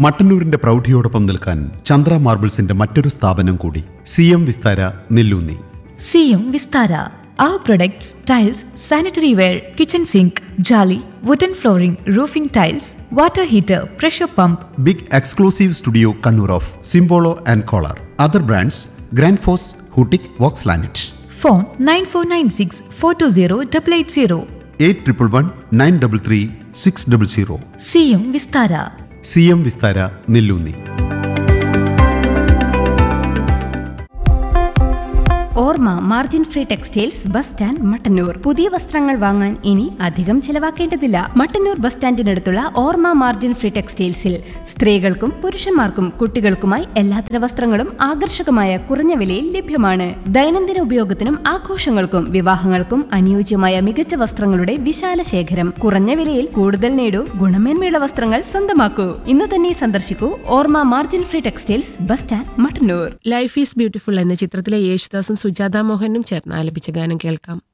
മട്ടന്നൂരിന്റെ പ്രൗഢിയോടൊപ്പം നിൽക്കാൻ ചന്ദ്ര മാർബിൾസിന്റെ മറ്റൊരു സ്ഥാപനം കൂടി സി എം വിസ്താര നെല്ലൂന്നി സിയും Vistara Our products, tiles, sanitary ware, kitchen sink, jolly, wooden flooring, roofing tiles, water heater, pressure pump, big exclusive studio Kannur of Simpolo and Kohler other brands Grundfos ഹൂട്ടിക് വോക്സ് ലാനറ്റ് phone 9496 420 880. Eight triple one nine double three six double zero സിയും Vistara C M Vistara Nellunni Orma margin free textiles bus stand Mattannur പുതിയ വസ്ത്രങ്ങൾ വാങ്ങാൻ ഇനി അധികം ചെലവാക്കേണ്ടതില്ല Mattannur bus സ്റ്റാൻഡിനടുത്തുള്ള ഓർമ്മ മാർജിൻ ഫ്രീ ടെക്സ്റ്റൈൽസിൽ സ്ത്രീകൾക്കും പുരുഷന്മാർക്കും കുട്ടികൾക്കുമായി എല്ലാത്തര വസ്ത്രങ്ങളും ആകർഷകമായ കുറഞ്ഞ വിലയിൽ ലഭ്യമാണ് ദൈനംദിന ഉപയോഗത്തിനും ആഘോഷങ്ങൾക്കും വിവാഹങ്ങൾക്കും അനുയോജ്യമായ മികച്ച വസ്ത്രങ്ങളുടെ വിശാല ശേഖരം കുറഞ്ഞ വിലയിൽ കൂടുതൽ നേടൂ ഗുണമേന്മയുള്ള വസ്ത്രങ്ങൾ സ്വന്തമാക്കൂ ഇന്ന് തന്നെ സന്ദർശിക്കൂ Orma margin free textiles bus stand Mattannur life is beautiful എന്ന ചിത്രത്തിലെ യേശുദാസും സുജാത മോഹനും ചേർന്ന് ആലപിച്ച ഗാനം കേൾക്കാം